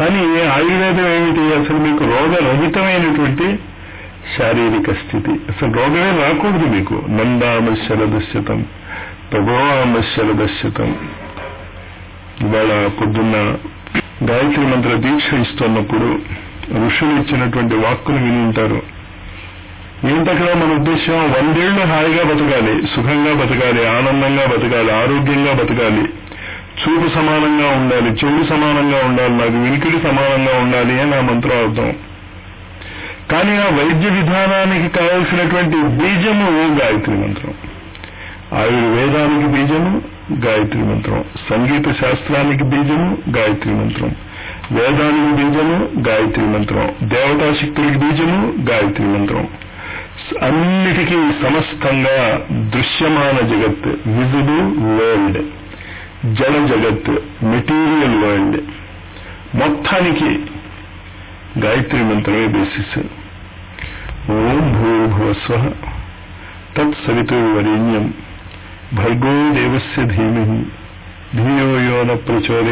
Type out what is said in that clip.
కానీ ఆయుర్వేదం ఏమిటి అసలు మీకు రోగరహితమైనటువంటి శారీరక స్థితి అసలు రోగమే రాకూడదు మీకు నందామ శరదశ్యతం ప్రభోవామ శరదశ్యతం ఇవాళ పొద్దున్న గాయత్రి మంత్ర దీక్ష ఇస్తున్నప్పుడు ఋషులు ఇచ్చినటువంటి వాక్కును విని ఉంటారు ఏంటక్కడ మన ఉద్దేశం వందేళ్లు హాయిగా బతకాలి సుఖంగా బతకాలి ఆనందంగా బతకాలి ఆరోగ్యంగా బతకాలి చూపు సమానంగా ఉండాలి చెవుడు సమానంగా ఉండాలి నాకు వినికిడి సమానంగా ఉండాలి అని ఆ మంత్రం అర్థం కానీ ఆ వైద్య విధానానికి కావలసినటువంటి బీజము గాయత్రి మంత్రం ఆయుర్వేదానికి బీజము గాయత్రి మంత్రం సంగీత శాస్త్రానికి బీజము గాయత్రి మంత్రం వేదానికి బీజము గాయత్రి మంత్రం దేవతా శక్తులకి బీజము గాయత్రి మంత్రం అన్నిటికీ సమస్తంగా దృశ్యమాన జగత్ విజిబుల్ వరల్డ్ జడ జగత్ మెటీరియల్ వరల్డ్ మొత్తానికి గాయత్రి మంత్రమే బేసిస్ ఓం భూర్భువస్వ తత్సవితుర్వరేణ్యం భర్గో దేవస్య ధీమహి ధియో యో న ప్రచోదయాత్